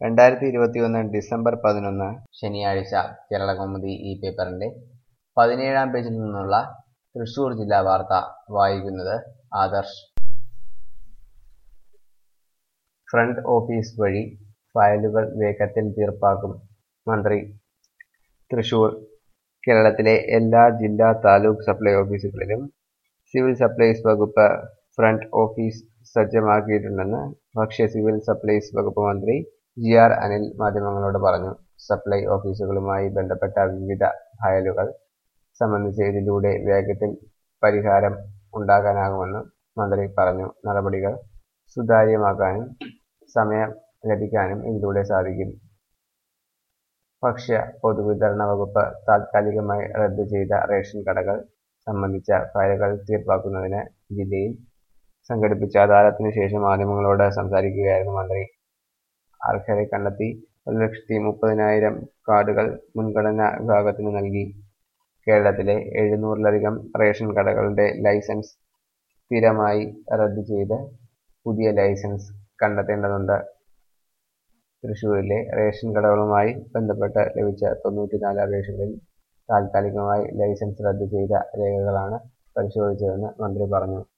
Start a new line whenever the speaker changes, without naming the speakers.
രണ്ടായിരത്തി ഇരുപത്തിയൊന്ന് ഡിസംബർ പതിനൊന്ന് ശനിയാഴ്ച കേരളകൗമുദി ഈ പേപ്പറിന്റെ പതിനേഴാം പേജിൽ നിന്നുള്ള തൃശൂർ ജില്ലാ വാർത്ത വായിക്കുന്നത് ആദർശ് ഫ്രണ്ട് ഓഫീസ് വഴി ഫയലുകൾ വേഗത്തിൽ തീർപ്പാക്കും മന്ത്രി തൃശൂർ കേരളത്തിലെ എല്ലാ ജില്ലാ താലൂക്ക് സപ്ലൈ ഓഫീസുകളിലും സിവിൽ സപ്ലൈസ് വകുപ്പ് ഫ്രണ്ട് ഓഫീസ് സജ്ജമാക്കിയിട്ടുണ്ടെന്ന് ഭക്ഷ്യ സിവിൽ സപ്ലൈസ് വകുപ്പ് മന്ത്രി ജി ആർ അനിൽ മാധ്യമങ്ങളോട് പറഞ്ഞു സപ്ലൈ ഓഫീസുകളുമായി ബന്ധപ്പെട്ട വിവിധ ഫയലുകൾ സംബന്ധിച്ച് ഇതിലൂടെ വേഗത്തിൽ പരിഹാരം ഉണ്ടാക്കാനാകുമെന്ന് മന്ത്രി പറഞ്ഞു നടപടികൾ സുതാര്യമാക്കാനും സമയം ലഭിക്കാനും ഇതിലൂടെ സാധിക്കും ഭക്ഷ്യ പൊതുവിതരണ വകുപ്പ് താൽക്കാലികമായി റദ്ദു ചെയ്ത റേഷൻ കടകൾ സംബന്ധിച്ച ഫയലുകൾ തീർപ്പാക്കുന്നതിന് ജില്ലയിൽ സംഘടിപ്പിച്ച അദാലത്തിന് ശേഷം മാധ്യമങ്ങളോട് സംസാരിക്കുകയായിരുന്നു മന്ത്രി അർഹരെ കണ്ടെത്തി ഒരു ലക്ഷത്തി മുപ്പതിനായിരം കാർഡുകൾ മുൻഗണനാ വിഭാഗത്തിന് നൽകി കേരളത്തിലെ എഴുന്നൂറിലധികം റേഷൻ കടകളുടെ ലൈസൻസ് സ്ഥിരമായി റദ്ദു ചെയ്ത് പുതിയ ലൈസൻസ് കണ്ടെത്തേണ്ടതുണ്ട് തൃശൂരിലെ റേഷൻ കടകളുമായി ബന്ധപ്പെട്ട് ലഭിച്ച തൊണ്ണൂറ്റിനാല് അപേക്ഷകളിൽ താൽക്കാലികമായി ലൈസൻസ് റദ്ദു ചെയ്ത രേഖകളാണ് പരിശോധിച്ചതെന്ന് മന്ത്രി പറഞ്ഞു